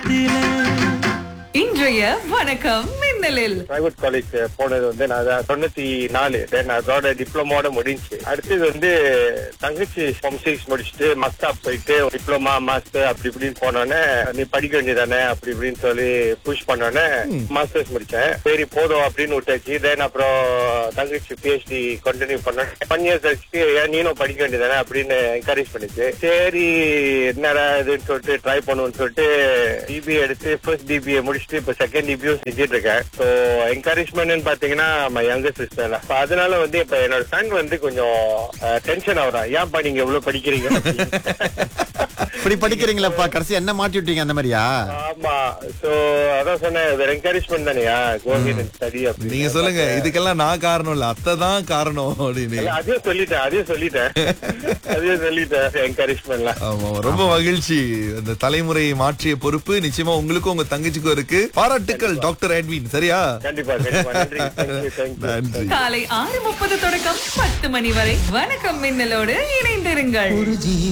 இன்றைய வணக்கம் மின்னலில் private college போனது வந்து நான் தான் தொண்ணூத்தி நாலு தென் அதோட டிப்ளமோட முடிஞ்சு அடுத்தது வந்து தங்கச்சி ஃபார்ம் சிக்ஸ் முடிச்சுட்டு மஸ்தாப் போயிட்டு டிப்ளமா மாஸ்டர் அப்படி இப்படின்னு போனோன்னே நீ படிக்க வேண்டியதானே அப்படி இப்படின்னு சொல்லி புஷ் பண்ணோன்னே மாஸ்டர்ஸ் முடிச்சேன் சரி போதும் அப்படின்னு விட்டாச்சு தென் அப்புறம் தங்கச்சி பிஹெச்டி கண்டினியூ பண்ணேன் ஒன் இயர்ஸ் கழிச்சு ஏன் நீனும் படிக்க வேண்டியதானே அப்படின்னு என்கரேஜ் பண்ணிச்சு சரி என்னடா இதுன்னு சொல்லிட்டு ட்ரை பண்ணுவோம்னு சொல்லிட்டு டிபிஏ எடுத்து ஃபர்ஸ்ட் டிபிஏ முடிச்சுட்டு இப்போ செகண்ட் டிபியும் செஞ்சுட்டு இருக்கேன் ஸோ என்கரேஜ்மெண்ட்னு பாத்தீங்கன்னா மை யங்கர் சிஸ்டர் அப்ப அதனால வந்து இப்ப என்னோட ஃப்ரெண்ட் வந்து கொஞ்சம் டென்ஷன் ஆகுறான் ஏன்பா நீங்க எவ்வளவு படிக்கிறீங்க இப்படி படிக்கிறீங்களாப்பா கடைசி என்ன மாட்டி விட்டீங்க அந்த மாதிரியா ஆமா சோ அதான் சொன்னேன் இது என்கரேஜ்மெண்ட் தானேயா கோவிட் ஸ்டடி அப்படி நீங்க சொல்லுங்க இதுக்கெல்லாம் நான் காரணம் இல்ல அத்தை தான் காரணம் அப்படின்னு இல்ல, அதையும் சொல்லிட்டேன் அதையும் சொல்லிட்டேன் அதையும் சொல்லிட்டேன் என்கரேஜ்மெண்ட்லாம் ஆமா ரொம்ப மகிழ்ச்சி அந்த தலைமுறையை மாற்றிய பொறுப்பு நிச்சயமா உங்களுக்கும் உங்க தங்கச்சிக்கும் இருக்கு பாராட்டுக்கள் டாக்டர் எட்வின் சரியா கண்டிப்பா கண்டிப்பா நன்றி தேங்க்யூ தேங்க்யூ நன்றி காலை ஆறு முப்பது தொடக்கம் பத்து மணி வரை வணக்கம் மின்னலோடு இணைந்திருங்கள்